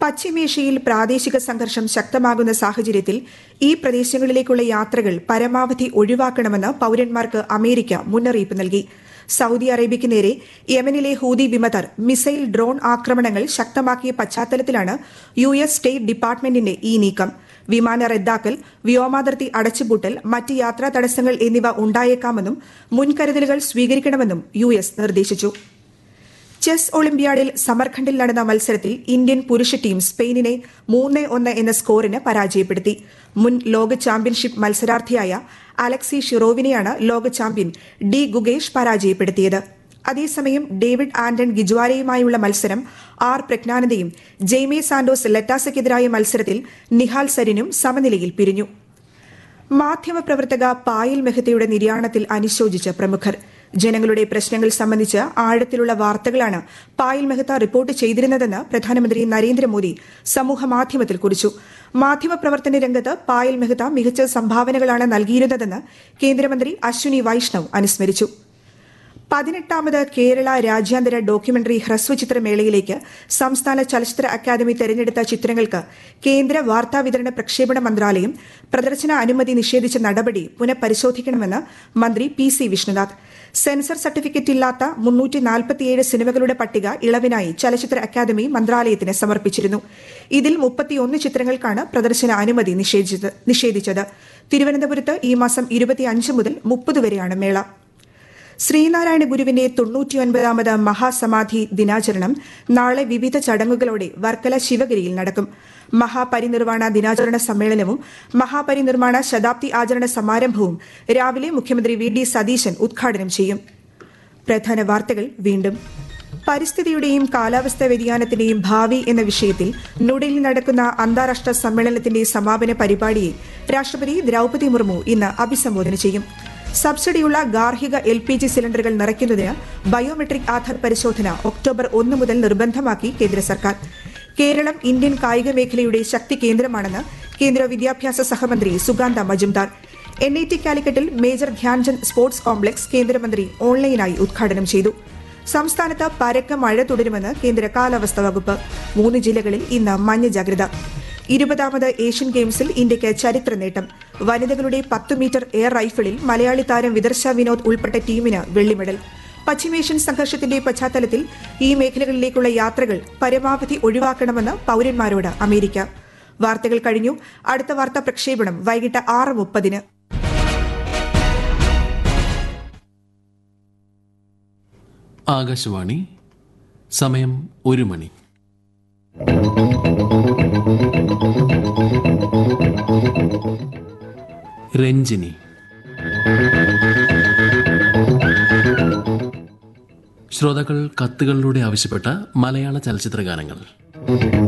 പശ്ചിമേഷ്യയിൽ പ്രാദേശിക സംഘർഷം ശക്തമാകുന്ന സാഹചര്യത്തിൽ ഈ പ്രദേശങ്ങളിലേക്കുള്ള യാത്രകൾ പരമാവധി ഒഴിവാക്കണമെന്ന് പൌരന്മാർക്ക് അമേരിക്ക മുന്നറിയിപ്പ് നൽകി സൌദി അറേബ്യയ്ക്ക് നേരെ യമനിലെ ഹൂതി വിമതർ മിസൈൽ ഡ്രോൺ ആക്രമണങ്ങൾ ശക്തമാക്കിയ പശ്ചാത്തലത്തിലാണ് യു എസ് സ്റ്റേറ്റ് ഡിപ്പാർട്ട്മെന്റിന്റെ ഈ നീക്കം വിമാന റദ്ദാക്കൽ വ്യോമാതിർത്തി അടച്ചുപൂട്ടൽ മറ്റ് യാത്രാ തടസ്സങ്ങൾ എന്നിവ ഉണ്ടായേക്കാമെന്നും മുൻകരുതലുകൾ സ്വീകരിക്കണമെന്നും യു എസ് നിർദ്ദേശിച്ചു ചെസ് ഒളിമ്പ്യാഡിൽ സമർഖണ്ഡിൽ നടന്ന മത്സരത്തിൽ ഇന്ത്യൻ പുരുഷ ടീം സ്പെയിനിനെ മൂന്ന് ഒന്ന് എന്ന സ്കോറിന് പരാജയപ്പെടുത്തി മുൻ ലോക ചാമ്പ്യൻഷിപ്പ് മത്സരാർത്ഥിയായ അലക്സി ഷിറോവിനെയാണ് ലോക ചാമ്പ്യൻ ഡി ഗുഗേഷ് പരാജയപ്പെടുത്തിയത് അതേസമയം ഡേവിഡ് ആന്റൺ ഗിജ്വാരയുമായുള്ള മത്സരം ആർ പ്രജ്ഞാനന്ദയും ജെയ്മെ സാന്റോസ് ലറ്റാസയ്ക്കെതിരായ മത്സരത്തിൽ നിഹാൽ സരിനും സമനിലയിൽ പിരിഞ്ഞു മാധ്യമപ്രവർത്തക പായൽ മെഹ്തയുടെ നിര്യാണത്തിൽ അനുശോചിച്ച് പ്രമുഖർ ജനങ്ങളുടെ പ്രശ്നങ്ങൾ സംബന്ധിച്ച് ആഴത്തിലുള്ള വാർത്തകളാണ് പായൽ മെഹ്ത റിപ്പോർട്ട് ചെയ്തിരുന്നതെന്ന് പ്രധാനമന്ത്രി നരേന്ദ്രമോദി സമൂഹമാധ്യമത്തിൽ കുറിച്ചു മാധ്യമപ്രവർത്തന രംഗത്ത് പായൽ മെഹ്ത മികച്ച സംഭാവനകളാണ് നൽകിയിരുന്നതെന്ന് കേന്ദ്രമന്ത്രി അശ്വിനി വൈഷ്ണവ് അനുസ്മരിച്ചു പതിനെട്ടാമത് കേരള രാജ്യാന്തര ഡോക്യുമെന്ററി ഹ്രസ്വചിത്രമേളയിലേക്ക് സംസ്ഥാന ചലച്ചിത്ര അക്കാദമി തെരഞ്ഞെടുത്ത ചിത്രങ്ങൾക്ക് കേന്ദ്ര വാർത്താവിതരണ പ്രക്ഷേപണ മന്ത്രാലയം പ്രദർശന അനുമതി നിഷേധിച്ച നടപടി പുനഃപരിശോധിക്കണമെന്ന് മന്ത്രി P C Vishnunath censor certificate ഇല്ലാത്ത മുന്നൂറ്റി നാൽപ്പത്തിയേഴ് സിനിമകളുടെ പട്ടിക ഇളവിനായി ചലച്ചിത്ര അക്കാദമി മന്ത്രാലയത്തിന് സമർപ്പിച്ചിരുന്നു ഇതിൽ മുപ്പത്തിയൊന്ന് ചിത്രങ്ങൾക്കാണ് പ്രദർശന അനുമതി നിഷേധിച്ചത് തിരുവനന്തപുരത്ത് ഈ മാസം ഇരുപത്തിയഞ്ച് മുതൽ മുപ്പത് വരെയാണ് മേള ശ്രീനാരായണ ഗുരുവിന്റെ തൊണ്ണൂറ്റിയൊൻപതാമത് മഹാസമാധി ദിനാചരണം നാളെ വിവിധ ചടങ്ങുകളോടെ വർക്കല ശിവഗിരിയിൽ നടക്കും മഹാപരിനിർവാണ ദിനാചരണ സമ്മേളനവും മഹാപരിനിർവാണ ശതാബ്ദി ആചരണ സമാരംഭവും രാവിലെ മുഖ്യമന്ത്രി വി ഡി സതീശൻ ഉദ്ഘാടനം ചെയ്യും പ്രധാന വാർത്തകൾ വീണ്ടും പരിസ്ഥിതിയുടെയും കാലാവസ്ഥാ വ്യതിയാനത്തിന്റെയും ഭാവി എന്ന വിഷയത്തിൽ ന്യൂഡൽഹിയിൽ നടക്കുന്ന അന്താരാഷ്ട്ര സമ്മേളനത്തിന്റെ സമാപന പരിപാടിയെ രാഷ്ട്രപതി ദ്രൌപതി മുർമു ഇന്ന് അഭിസംബോധന ചെയ്യും സബ്സിഡിയുള്ള ഗാർഹിക എൽ പി ജി സിലിണ്ടറുകൾ നിറയ്ക്കുന്നതിന് ബയോമെട്രിക് ആധാർ പരിശോധന ഒക്ടോബർ ഒന്ന് മുതൽ നിർബന്ധമാക്കി കേന്ദ്ര സർക്കാർ കേരളം ഇന്ത്യൻ കായിക മേഖലയുടെ ശക്തി കേന്ദ്രമാണെന്ന് കേന്ദ്ര വിദ്യാഭ്യാസ സഹമന്ത്രി Sukanta Majumdar N I T കാലിക്കറ്റിൽ മേജർ ധ്യാൻചന്ദ് സ്പോർട്സ് കോംപ്ലക്സ് കേന്ദ്രമന്ത്രി ഓൺലൈനായി ഉദ്ഘാടനം ചെയ്തു സംസ്ഥാനത്ത് പരക്ക മഴ തുടരുമെന്ന് കേന്ദ്ര കാലാവസ്ഥാ വകുപ്പ് മൂന്ന് ജില്ലകളിൽ ഇന്ന് മഞ്ഞ ജാഗ്രത ഇരുപതാമത് ഏഷ്യൻ ഗെയിംസിൽ ഇന്ത്യയ്ക്ക് ചരിത്ര നേട്ടം വനിതകളുടെ പത്ത് മീറ്റർ എയർ റൈഫിളിൽ മലയാളി താരം വിദർശ വിനോദ് ഉൾപ്പെട്ട ടീമിന് വെള്ളി മെഡൽ പശ്ചിമേഷ്യൻ സംഘർഷത്തിന്റെ പശ്ചാത്തലത്തിൽ ഈ മേഖലകളിലേക്കുള്ള യാത്രകൾ പരമാവധി ഒഴിവാക്കണമെന്ന് പൌരന്മാരോട് അമേരിക്ക വാർത്തകൾ കഴിഞ്ഞു അടുത്ത വാർത്താ പ്രക്ഷേപണം വൈകിട്ട് ആറ് മുപ്പതിന് ആകാശവാണി സമയം ഒരു മണി രഞ്ജിനി ശ്രോതാക്കൾ കത്തുകളിലൂടെ ആവശ്യപ്പെട്ട മലയാള ചലച്ചിത്ര ഗാനങ്ങൾ